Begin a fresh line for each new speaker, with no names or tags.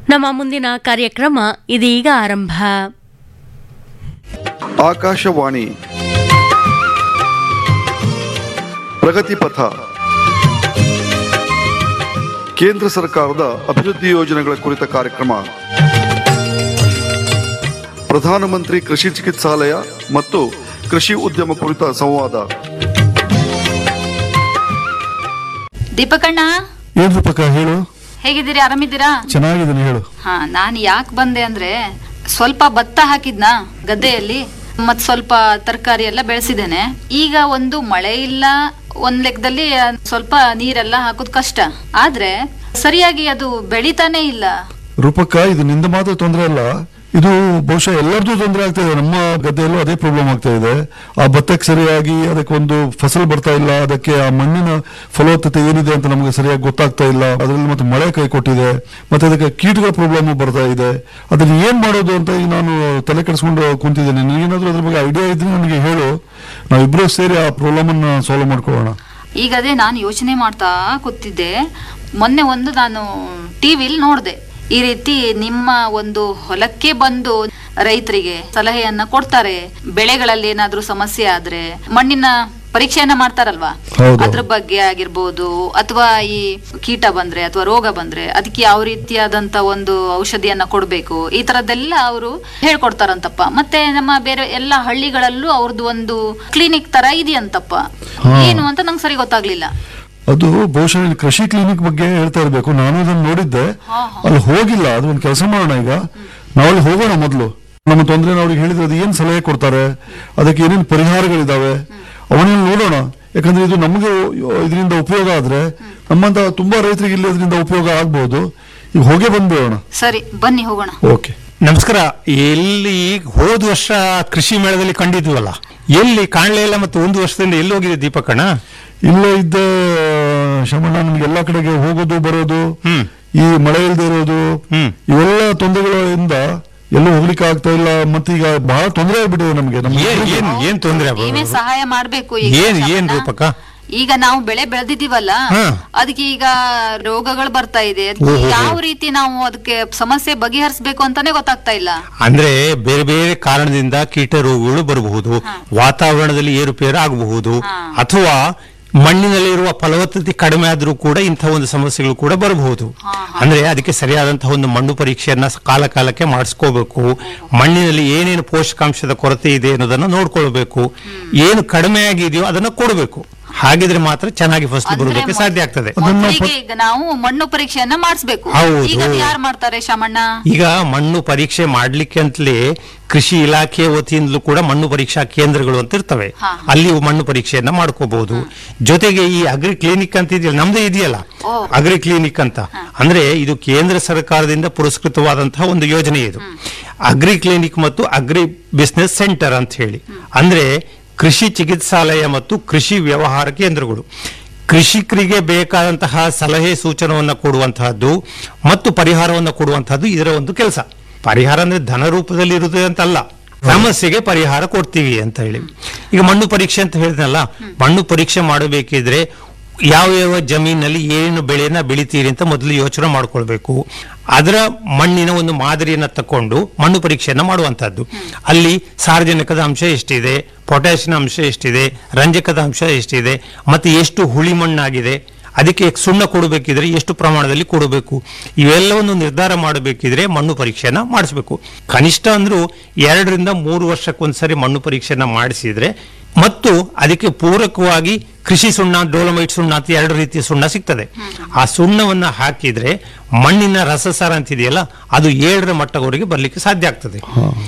ನಮ್ಮ ಮುಂದಿನ ಕಾರ್ಯಕ್ರಮ ಇದೀಗ ಆರಂಭ
ಆಕಾಶವಾಣಿ ಪ್ರಗತಿ ಪಥ ಕೇಂದ್ರ ಸರ್ಕಾರದ ಅಭಿವೃದ್ಧಿ ಯೋಜನೆಗಳ ಕುರಿತ ಕಾರ್ಯಕ್ರಮ ಪ್ರಧಾನಮಂತ್ರಿ ಕೃಷಿ ಚಿಕಿತ್ಸಾಲಯ ಮತ್ತು ಕೃಷಿ ಉದ್ಯಮ ಕುರಿತ ಸಂವಾದ
ದೀಪಕಣ್ಣ
ಏನ್ ರೂಪಕ ಹೇಳು
ಹೇಗಿದ್ದೀರಿ ಆರಾಮಿದ್ದೀರಾ
ಚೆನ್ನಾಗಿದ್ದೀನಿ ಹೇಳು
ಹಾ ನಾನು ಯಾಕೆ ಬಂದೆ ಅಂದ್ರೆ ಸ್ವಲ್ಪ ಭತ್ತ ಹಾಕಿದ್ನ ಗದ್ದೆಯಲ್ಲಿ ಮತ್ ಸ್ವಲ್ಪ ತರಕಾರಿ ಎಲ್ಲ ಬೆಳೆಸಿದ್ದೇನೆ ಈಗ ಒಂದು ಮಳೆ ಇಲ್ಲ ಒಂದ್ ಲೆಕ್ಕದಲ್ಲಿ ಸ್ವಲ್ಪ ನೀರೆಲ್ಲ ಹಾಕೋದ್ ಕಷ್ಟ ಆದ್ರೆ ಸರಿಯಾಗಿ ಅದು ಬೆಳಿತಾನೆ ಇಲ್ಲ
ರೂಪಕ್ಕ ಇದು ನಿಂದ ಮಾತ್ರ ತೊಂದರೆ ಅಲ್ಲ ಇದು ಬಹುಶಃ ಎಲ್ಲರದ್ದು ತೊಂದರೆ ಆಗ್ತಾ ಇದೆ ನಮ್ಮ ಗದ್ದೆಯಲ್ಲೂ ಅದೇ ಪ್ರಾಬ್ಲಮ್ ಆಗ್ತಾ ಇದೆ ಆ ಭತ್ತಕ್ಕೆ ಸರಿಯಾಗಿ ಅದಕ್ಕೆ ಒಂದು ಫಸಲ್ ಬರ್ತಾ ಇಲ್ಲ ಅದಕ್ಕೆ ಆ ಮಣ್ಣಿನ ಫಲವತ್ತತೆ ಏನಿದೆ ಅಂತ ನಮಗೆ ಸರಿಯಾಗಿ ಗೊತ್ತಾಗ್ತಾ ಇಲ್ಲ ಅದರಲ್ಲಿ ಮತ್ತೆ ಮಳೆ ಕೈ ಕೊಟ್ಟಿದೆ ಮತ್ತೆ ಅದಕ್ಕೆ ಕೀಟಗಳ ಪ್ರಾಬ್ಲಮ್ ಬರ್ತಾ ಇದೆ ಅದನ್ನ ಏನ್ ಮಾಡೋದು ಅಂತ ಈಗ ನಾನು ತಲೆ ಕೆಡಿಸ್ಕೊಂಡು ಕುಂತಿದ್ದೇನೆ ನೀನೇನಾದ್ರೂ ಅದ್ರ ಬಗ್ಗೆ ಐಡಿಯಾ ಇದ್ರೆ ನನಗೆ ಹೇಳು ನಾವಿಬ್ರು ಸೇರಿ ಆ ಪ್ರಾಬ್ಲಮ್ ಅನ್ನ ಸಾಲ್ವ್ ಮಾಡ್ಕೊಳ್ಳೋಣ
ಈಗ ಅದೇ ನಾನು ಯೋಚನೆ ಮಾಡ್ತಾ ಕೂತಿದ್ದೆ ಮೊನ್ನೆ ಒಂದು ನಾನು ಟಿವಿಲಿ ನೋಡ್ದೆ ಈ ರೀತಿ ನಿಮ್ಮ ಒಂದು ಹೊಲಕ್ಕೆ ಬಂದು ರೈತರಿಗೆ ಸಲಹೆಯನ್ನ ಕೊಡ್ತಾರೆ ಬೆಳೆಗಳಲ್ಲಿ ಏನಾದ್ರೂ ಸಮಸ್ಯೆ ಆದ್ರೆ ಮಣ್ಣಿನ ಪರೀಕ್ಷೆಯನ್ನ ಮಾಡ್ತಾರಲ್ವಾ
ಹೌದು.
ಅದ್ರ ಬಗ್ಗೆ ಆಗಿರ್ಬೋದು ಅಥವಾ ಈ ಕೀಟ ಬಂದ್ರೆ ಅಥವಾ ರೋಗ ಬಂದ್ರೆ ಅದಕ್ಕೆ ಯಾವ ರೀತಿಯಾದಂತ ಒಂದು ಔಷಧಿಯನ್ನ ಕೊಡ್ಬೇಕು ಈ ತರದ್ದೆಲ್ಲ ಅವರು ಹೇಳ್ಕೊಡ್ತಾರಂತಪ್ಪ ಮತ್ತೆ ನಮ್ಮ ಬೇರೆ ಎಲ್ಲ ಹಳ್ಳಿಗಳಲ್ಲೂ ಅವ್ರದ್ದು ಒಂದು ಕ್ಲಿನಿಕ್ ತರ ಇದೆಯಂತಪ್ಪ ಏನು ಅಂತ ನಂಗೆ ಸರಿ ಗೊತ್ತಾಗ್ಲಿಲ್ಲ
ಅದು ಬಹುಶಃ ಇಲ್ಲಿ ಕೃಷಿ ಕ್ಲಿನಿಕ್ ಬಗ್ಗೆ ಹೇಳ್ತಾ ಇರಬೇಕು ನಾನು ಅದನ್ನ ನೋಡಿದ್ದೆ
ಹಾ,
ಅಲ್ಲಿ ಹೋಗಿಲ್ಲ ಅದು ಒಂದು ಕೆಲಸ ಮಾಡೋಣ ಈಗ ನಾವಲ್ಲಿ ಹೋಗೋಣ ಮೊದಲು ನಮ್ಮ ತೊಂದರೆ ಅವ್ರಿಗೆ ಹೇಳಿದ್ರೆ ಅದು ಏನ್ ಸಲಹೆ ಕೊಡ್ತಾರೆ ಅದಕ್ಕೆ ಏನೇನು ಪರಿಹಾರಗಳಿದಾವೆ ಅವನ್ನೆಲ್ಲ ನೋಡೋಣ ಯಾಕಂದ್ರೆ ಇದು ನಮಗೆ ಇದರಿಂದ ಉಪಯೋಗ ಆದ್ರೆ ನಮ್ಮಂತ ತುಂಬಾ ರೈತರಿಗೆ ಇಲ್ಲಿ ಇದರಿಂದ ಉಪಯೋಗ ಆಗ್ಬಹುದು ಈಗ ಹೋಗೇ ಬಂದ್ಬಿಡೋಣ
ಸರಿ ಬನ್ನಿ ಹೋಗೋಣ
ಓಕೆ
ನಮಸ್ಕಾರ ಎಲ್ಲಿ ಹೋದ ವರ್ಷ ಕೃಷಿ ಮೇಳದಲ್ಲಿ ಕಂಡಿದ್ವಲ್ಲ ಎಲ್ಲಿ ಕಾಣಲೇ ಇಲ್ಲ ಮತ್ತು ಒಂದು ವರ್ಷದಿಂದ ಎಲ್ಲಿ ಹೋಗಿದೆ ದೀಪಕಣ್ಣ
ಇಲ್ಲೇ ಇದ್ದ ಶಮಣ್ಣ ನಮ್ಗೆ ಎಲ್ಲಾ ಕಡೆಗೆ ಹೋಗೋದು ಬರೋದು
ಹ್ಮ್.
ಈ ಮಳೆ ಇಲ್ಲದೆ ಇರೋದು
ಹ್ಮ್.
ಇವೆಲ್ಲ ತೊಂದರೆಗಳಿಂದ ಎಲ್ಲೂ ಹೋಗ್ಲಿಕ್ಕೆ ಆಗ್ತಾ ಇಲ್ಲ ಮತ್ತೀಗ ಬಹಳ ತೊಂದರೆ ಆಗ್ಬಿಟ್ಟಿದೆ ನಮ್ಗೆ ನಮ್ಮ
ಏನ್ ಏನ್ ಏನ್ ತೊಂದ್ರೆ
ನೀವೇ ಸಹಾಯ ಮಾಡ್ಬೇಕು ಈಗ
ಏನ್ ಏನ್
ಶಮನ.
ರೂಪಕ
ಈಗ ನಾವು ಬೆಳೆ ಬೆಳೆದಿದ್ದೀವಲ್ಲ
ಹಾ.
ಅದಕ್ಕೆ ಈಗ ರೋಗಗಳು ಬರ್ತಾ ಇದೆ
ಓಹೋ.
ಯಾವ ರೀತಿ ನಾವು ಅದಕ್ಕೆ ಸಮಸ್ಯೆ ಬಗೆಹರಿಸಬೇಕು ಅಂತಾನೆ ಗೊತ್ತಾಗ್ತಾ ಇಲ್ಲ
ಅಂದ್ರೆ ಬೇರೆ ಬೇರೆ ಕಾರಣದಿಂದ ಕೀಟ ರೋಗಗಳು ಬರಬಹುದು ವಾತಾವರಣದಲ್ಲಿ ಏರುಪೇರು ಆಗಬಹುದು ಅಥವಾ ಮಣ್ಣಿನಲ್ಲಿರುವ ಫಲವತ್ತತೆ ಕಡಿಮೆ ಆದ್ರೂ ಕೂಡ ಇಂಥ ಒಂದು ಸಮಸ್ಯೆಗಳು ಕೂಡ ಬರಬಹುದು ಅಂದ್ರೆ ಅದಕ್ಕೆ ಸರಿಯಾದಂತಹ ಒಂದು ಮಣ್ಣು ಪರೀಕ್ಷೆಯನ್ನ ಕಾಲ ಕಾಲಕ್ಕೆ ಮಾಡಿಸ್ಕೋಬೇಕು ಮಣ್ಣಿನಲ್ಲಿ ಏನೇನು ಪೋಷಕಾಂಶದ ಕೊರತೆ ಇದೆ ಅನ್ನೋದನ್ನ ನೋಡ್ಕೊಳ್ಬೇಕು ಏನು ಕಡಿಮೆ ಆಗಿದೆಯೋ ಅದನ್ನ ಕೊಡಬೇಕು ಹಾಗಿದ್ರೆ ಮಾತ್ರ ಚೆನ್ನಾಗಿ ಫಸಲು
ಅಂದ್ರೆ
ಬರೋದಕ್ಕೆ ಸಾಧ್ಯ ಆಗ್ತದೆ
ಮೊದ್ಲಿಗೆ ಈಗ ನಾವು ಮಣ್ಣು ಪರೀಕ್ಷೆಯನ್ನ ಮಾಡಿಸ್ಬೇಕು
ಹೌದು.
ಈಗ ಯಾರು ಮಾಡ್ತಾರೆ ಶಾಮಣ್ಣ
ಈಗ ಮಣ್ಣು ಪರೀಕ್ಷೆ ಮಾಡ್ಲಿಕ್ಕೆ ಅಂತಲೇ ಕೃಷಿ ಇಲಾಖೆ ವತಿಯಿಂದಲೂ ಕೂಡ ಮಣ್ಣು ಪರೀಕ್ಷಾ ಕೇಂದ್ರಗಳು ಅಂತ ಇರ್ತವೆ
ಹಾ.
ಅಲ್ಲಿ ಮಣ್ಣು ಪರೀಕ್ಷೆಯನ್ನ ಮಾಡ್ಕೋಬಹುದು ಜೊತೆಗೆ ಈ ಅಗ್ರಿ ಕ್ಲಿನಿಕ್ ಅಂತ ಇದೆಯಲ್ಲ ನಮ್ದೇ ಇದೆಯಲ್ಲ
ಓ.
ಅಗ್ರಿ ಕ್ಲಿನಿಕ್ ಅಂತ ಅಂದ್ರೆ ಇದು ಕೇಂದ್ರ ಸರ್ಕಾರದಿಂದ ಪುರಸ್ಕೃತವಾದಂತಹ ಒಂದು ಯೋಜನೆ ಇದು ಅಗ್ರಿ ಕ್ಲಿನಿಕ್ ಮತ್ತು ಅಗ್ರಿ ಬಿಸ್ನೆಸ್ ಸೆಂಟರ್ ಅಂತ ಹೇಳಿ ಅಂದ್ರೆ ಕೃಷಿ ಚಿಕಿತ್ಸಾಲಯ ಮತ್ತು ಕೃಷಿ ವ್ಯವಹಾರ ಕೇಂದ್ರಗಳು ಕೃಷಿಕರಿಗೆ ಬೇಕಾದಂತಹ ಸಲಹೆ ಸೂಚನವನ್ನು ಕೊಡುವಂತಹದ್ದು ಮತ್ತು ಪರಿಹಾರವನ್ನು ಕೊಡುವಂತಹದ್ದು ಇದರ ಒಂದು ಕೆಲಸ ಪರಿಹಾರ ಅಂದ್ರೆ ಧನ ರೂಪದಲ್ಲಿ ಇರುತ್ತದೆ ಅಂತಲ್ಲ ಸಮಸ್ಯೆಗೆ ಪರಿಹಾರ ಕೊಡ್ತೀವಿ ಅಂತ ಹೇಳಿ ಈಗ ಮಣ್ಣು ಪರೀಕ್ಷೆ ಅಂತ ಹೇಳಿದ್ನಲ್ಲ ಮಣ್ಣು ಪರೀಕ್ಷೆ ಮಾಡಬೇಕಿದ್ರೆ ಯಾವ ಯಾವ ಜಮೀನಲ್ಲಿ ಏನು ಬೆಳೆಯನ್ನ ಬೆಳಿತೀರಿ ಅಂತ ಮೊದಲು ಯೋಚನೆ ಮಾಡ್ಕೊಳ್ಬೇಕು ಅದರ ಮಣ್ಣಿನ ಒಂದು ಮಾದರಿಯನ್ನ ತಕೊಂಡು ಮಣ್ಣು ಪರೀಕ್ಷೆಯನ್ನ ಮಾಡುವಂತಹದ್ದು ಅಲ್ಲಿ ಸಾರ್ವಜನಿಕದ ಅಂಶ ಎಷ್ಟಿದೆ ಪೊಟ್ಯಾಷಿಯಂ ಅಂಶ ಎಷ್ಟಿದೆ ರಂಜಕದ ಅಂಶ ಎಷ್ಟಿದೆ ಮತ್ತೆ ಎಷ್ಟು ಹುಳಿ ಮಣ್ಣಾಗಿದೆ ಅದಕ್ಕೆ ಸುಣ್ಣ ಕೊಡಬೇಕಿದ್ರೆ ಎಷ್ಟು ಪ್ರಮಾಣದಲ್ಲಿ ಕೊಡಬೇಕು ಇವೆಲ್ಲವನ್ನು ನಿರ್ಧಾರ ಮಾಡಬೇಕಿದ್ರೆ ಮಣ್ಣು ಪರೀಕ್ಷೆಯನ್ನ ಮಾಡಿಸ್ಬೇಕು ಕನಿಷ್ಠ ಅಂದ್ರೂ ಎರಡರಿಂದ ಮೂರು ವರ್ಷಕ್ಕೊಂದ್ಸರಿ ಮಣ್ಣು ಪರೀಕ್ಷೆಯನ್ನ ಮಾಡಿಸಿದ್ರೆ ಮತ್ತು ಅದಕ್ಕೆ ಪೂರಕವಾಗಿ ಕೃಷಿ ಸುಣ್ಣ ಡೋಲಮೈಟ್ ಸುಣ್ಣ ಅಂತ ಎರಡು ರೀತಿಯ ಸುಣ್ಣ ಸಿಗ್ತದೆ ಆ ಸುಣ್ಣವನ್ನ ಹಾಕಿದ್ರೆ ಮಣ್ಣಿನ ರಸಸಾರ ಅಂತಿದೆಯಲ್ಲ ಅದು ಏಳರ ಮಟ್ಟವರೆಗೆ ಬರ್ಲಿಕ್ಕೆ ಸಾಧ್ಯ ಆಗ್ತದೆ